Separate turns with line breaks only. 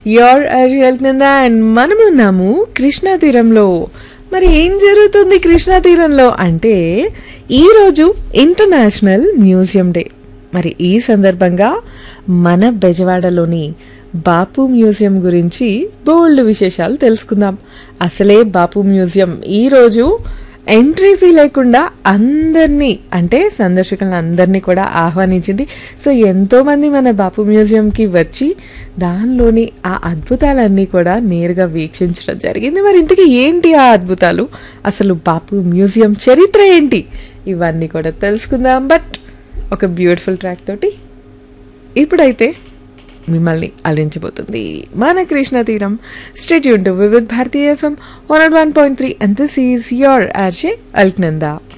your వెళ్తుందా and మనమున్నాము Krishna తీరంలో మరి ఏం జరుగుతుంది కృష్ణా తీరంలో అంటే ఈరోజు ఇంటర్నేషనల్ మ్యూజియం డే మరి ఈ సందర్భంగా మన బెజవాడలోని బాపు మ్యూజియం గురించి బోల్డ్ విశేషాలు తెలుసుకుందాం అసలే బాపు మ్యూజియం ఈరోజు ఎంట్రీ ఫీ లేకుండా అందరినీ అంటే సందర్శకులను అందరినీ కూడా ఆహ్వానించింది సో ఎంతోమంది మన బాపు మ్యూజియంకి వచ్చి దానిలోని ఆ అద్భుతాలన్నీ కూడా నేరుగా వీక్షించడం జరిగింది మరి ఇంతకీ ఏంటి ఆ అద్భుతాలు అసలు బాపు మ్యూజియం చరిత్ర ఏంటి ఇవన్నీ కూడా తెలుసుకుందాం బట్ ఒక బ్యూటిఫుల్ ట్రాక్ తోటి ఇప్పుడైతే మిమ్మల్ని అలించబోతుంది మన కృష్ణ తీరం స్టేట్ యూన్ to Vividh Bharati FM one one point three and this is your RJ Alaknanda